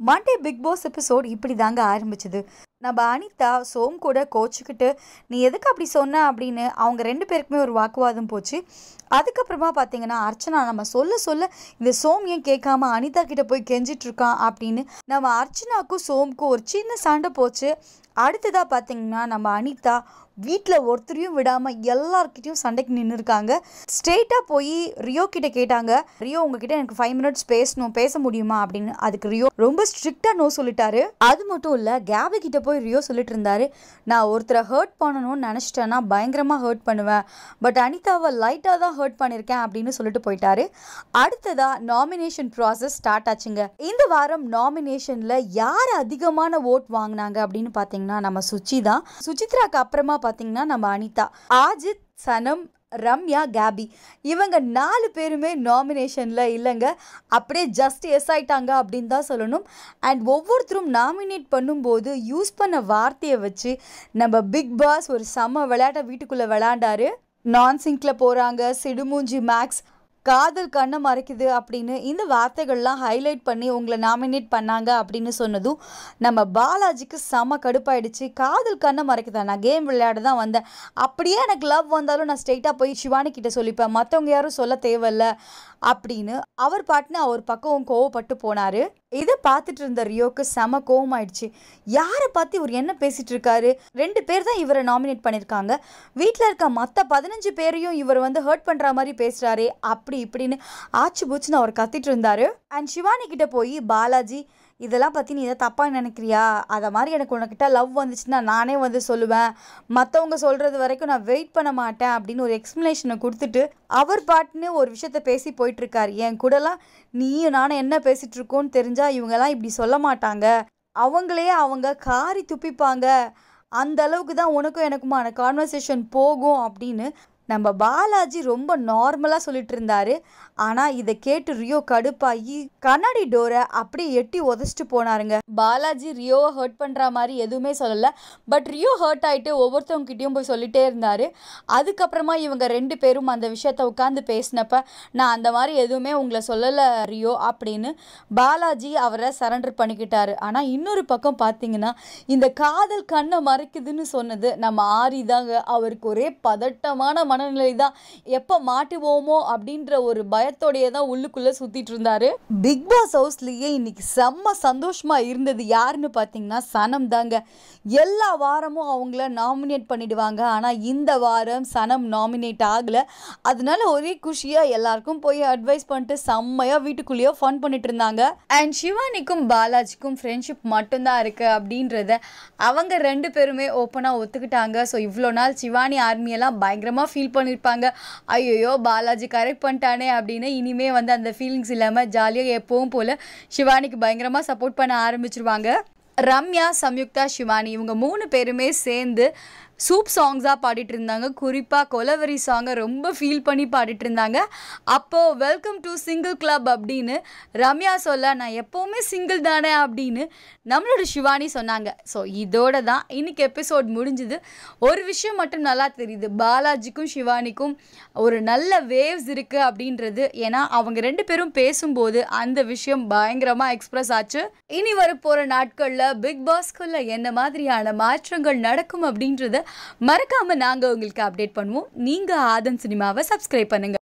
Monday big pass episode இப்படி தாங்க ஆரம்பிச்சது நம்ம அனிதா சோம் கூட கோச்சிக்கிட்டு நீ எதுக்கு அப்படி சொன்ன அப்படின்னு அவங்க ரெண்டு பேருக்குமே ஒரு வாக்குவாதம் போச்சு அதுக்கப்புறமா பார்த்தீங்கன்னா அர்ச்சனா நம்ம சொல்ல சொல்ல இந்த சோம் ஏன் கேட்காம அனிதா கிட்ட போய் கெஞ்சிட்டு இருக்கான் அப்படின்னு நம்ம அர்ச்சனாக்கும் சோமுக்கும் ஒரு சின்ன சண்டை போச்சு அடுத்ததாக பார்த்தீங்கன்னா நம்ம அனிதா வீட்டில் ஒருத்தரையும் விடாமல் எல்லார்கிட்டயும் சண்டைக்கு நின்று இருக்காங்க ஸ்ட்ரெயிட்டாக போய் ரியோ கிட்ட கேட்டாங்க ரியோ உங்ககிட்ட எனக்கு ஃபைவ் மினிட்ஸ் பேசணும் பேச முடியுமா அப்படின்னு அதுக்கு ரியோ ரொம்ப ஸ்ட்ரிக்டாக நோ சொல்லிட்டாரு அது மட்டும் இல்லை கேபி கிட்ட போய் ரியோ சொல்லிட்டு இருந்தாரு நான் ஒருத்தரை ஹர்ட் பண்ணணும்னு நினச்சிட்டேன்னா பயங்கரமாக ஹர்ட் பண்ணுவேன் பட் அனிதாவை லைட்டாக தான் ஹர்ட் பண்ணியிருக்கேன் அப்படின்னு சொல்லிட்டு போயிட்டாரு அடுத்ததா நாமினேஷன் ப்ராசஸ் ஸ்டார்ட் ஆச்சுங்க இந்த வாரம் நாமினேஷனில் யார் அதிகமான ஓட் வாங்கினாங்க அப்படின்னு பார்த்தீங்கன்னா நம்ம சுச்சி தான் சுசித்ராக்கு அப்புறமா பார்த்தீங்கன்னா நம்ம அனிதா ஆஜித் சனம் ரம்யா கேபி இவங்க நாலு பேருமே நாமினேஷனில் இல்லைங்க அப்படியே ஜஸ்ட் எஸ் ஆயிட்டாங்க அப்படின்னு தான் சொல்லணும் அண்ட் ஒவ்வொருத்தரும் நாமினேட் பண்ணும்போது யூஸ் பண்ண வார்த்தையை வச்சு நம்ம பிக் பாஸ் ஒரு செம்ம விளையாட்டை வீட்டுக்குள்ளே விளையாண்டாரு நான் சிங்கில் போகிறாங்க சிடுமூஞ்சி மேக்ஸ் காதல் கண்ணை மறைக்குது அப்படின்னு இந்த வார்த்தைகள்லாம் ஹைலைட் பண்ணி உங்களை நாமினேட் பண்ணாங்க அப்படின்னு சொன்னதும் நம்ம பாலாஜிக்கு செம கடுப்பாயிடுச்சு காதல் கண்ணை மறைக்குதா நான் கேம் விளையாட தான் வந்தேன் அப்படியே எனக்கு லவ் வந்தாலும் நான் ஸ்ட்ரெயிட்டாக போய் சிவானி கிட்ட சொல்லிப்பேன் மற்றவங்க யாரும் சொல்ல தேவையில்ல அப்படின்னு அவர் பாட்டுன்னு அவர் பக்கம் கோவப்பட்டு போனார் இதை பார்த்துட்டு இருந்த ரியோக்கு செம கோவம் ஆயிடுச்சு யாரை பார்த்து இவர் என்ன பேசிட்டு இருக்காரு ரெண்டு பேர் தான் இவரை நாமினேட் பண்ணியிருக்காங்க வீட்டில் இருக்க மற்ற பதினஞ்சு பேரையும் இவர் வந்து ஹர்ட் பண்ணுற மாதிரி பேசுகிறாரே அப்படி இப்படின்னு ஆச்சு பூச்சுன்னு அவர் கத்திட்டு இருந்தாரு அண்ட் சிவானி கிட்ட போய் பாலாஜி இதெல்லாம் பற்றி நீ எதை தப்பாக நினைக்கிறியா அதை மாதிரி எனக்கு உனக்கிட்ட லவ் வந்துச்சுன்னா நானே வந்து சொல்லுவேன் மற்றவங்க சொல்கிறது வரைக்கும் நான் வெயிட் பண்ண மாட்டேன் அப்படின்னு ஒரு எக்ஸ்ப்ளனேஷனை கொடுத்துட்டு அவர் பாட்டுன்னு ஒரு விஷயத்த பேசி போயிட்டுருக்காரு என் கூடலாம் நீயும் நானும் என்ன பேசிகிட்டு இருக்கோன்னு தெரிஞ்சால் இவங்கெல்லாம் இப்படி சொல்ல மாட்டாங்க அவங்களே அவங்க காரி துப்பிப்பாங்க அந்த அளவுக்கு தான் உனக்கும் எனக்குமான கான்வர்சேஷன் போகும் அப்படின்னு நம்ம பாலாஜி ரொம்ப நார்மலாக சொல்லிட்டு இருந்தாரு ஆனால் இதை கேட்டு ரியோ கடுப்பாகி கண்ணாடி டோரை அப்படியே எட்டி உதச்சிட்டு போனாருங்க பாலாஜி ரியோவை ஹர்ட் பண்ணுற மாதிரி எதுவுமே சொல்லலை பட் ரியோ ஹர்ட் ஆகிட்டு ஒவ்வொருத்தவங்ககிட்டயும் போய் சொல்லிட்டே இருந்தார் அதுக்கப்புறமா இவங்க ரெண்டு பேரும் அந்த விஷயத்த உட்காந்து பேசினப்ப நான் அந்த மாதிரி எதுவுமே உங்களை சொல்லலை ரியோ அப்படின்னு பாலாஜி அவரை சரண்டர் பண்ணிக்கிட்டாரு ஆனால் இன்னொரு பக்கம் பார்த்தீங்கன்னா இந்த காதல் கண்ணை மறைக்குதுன்னு சொன்னது நம்ம ஆரி தாங்க அவருக்கு ஒரே பதட்டமான மனநிலை தான் எப்போ மாட்டுவோமோ அப்படின்ற ஒரு பயத்தோடையே தான் உள்ளுக்குள்ளே சுற்றிட்டு இருந்தாரு பிக் பாஸ் ஹவுஸ்லேயே இன்னைக்கு செம்ம சந்தோஷமா இருந்தது யாருன்னு பார்த்தீங்கன்னா சனம் தாங்க எல்லா வாரமும் அவங்கள நாமினேட் பண்ணிடுவாங்க ஆனால் இந்த வாரம் சனம் நாமினேட் ஆகலை அதனால ஒரே குஷியாக எல்லாருக்கும் போய் அட்வைஸ் பண்ணிட்டு செம்மையாக வீட்டுக்குள்ளேயோ ஃபன் பண்ணிட்டு இருந்தாங்க அண்ட் சிவானிக்கும் பாலாஜிக்கும் ஃப்ரெண்ட்ஷிப் மட்டும்தான் இருக்கு அப்படின்றத அவங்க ரெண்டு பேருமே ஓப்பனாக ஒத்துக்கிட்டாங்க ஸோ இவ்வளோ நாள் சிவானி ஆர்மியெல்லாம் பயங்கரமாக ஃபீல் பண்ணியிருப்பாங்க ஐயோ பாலாஜி கரெக்ட் பண்ணிட்டானே அப்படின்னு இனிமே வந்து அந்த ஃபீலிங்ஸ் இல்லாமல் ஜாலியாக எப்பவும் போல் சிவானிக்கு பயங்கரமாக சப்போர்ட் பண்ண ஆரம்பிச்சிருவாங்க ரம்யா சம்யுக்தா சிவானி இவங்க மூணு பேருமே சேர்ந்து சூப் சாங்ஸாக பாடிட்டு இருந்தாங்க குறிப்பாக கொலவரி சாங்கை ரொம்ப ஃபீல் பண்ணி பாடிட்டு இருந்தாங்க அப்போது வெல்கம் டு சிங்கிள் கிளப் அப்படின்னு ரம்யா சொல்ல நான் எப்போவுமே சிங்கிள் தானே அப்படின்னு நம்மளோட சிவானி சொன்னாங்க ஸோ இதோட தான் இன்னைக்கு எபிசோட் முடிஞ்சுது ஒரு விஷயம் மட்டும் நல்லா தெரியுது பாலாஜிக்கும் சிவானிக்கும் ஒரு நல்ல வேவ்ஸ் இருக்குது அப்படின்றது ஏன்னா அவங்க ரெண்டு பேரும் பேசும்போது அந்த விஷயம் பயங்கரமாக எக்ஸ்பிரஸ் ஆச்சு இனி வர போகிற நாட்களில் பிக் பாஸ்குள்ள என்ன மாதிரியான மாற்றங்கள் நடக்கும் அப்படின்றத மறக்காம நாங்க உங்களுக்கு அப்டேட் பண்ணுவோம் நீங்க ஆதன் சினிமாவை சப்ஸ்கிரைப் பண்ணுங்க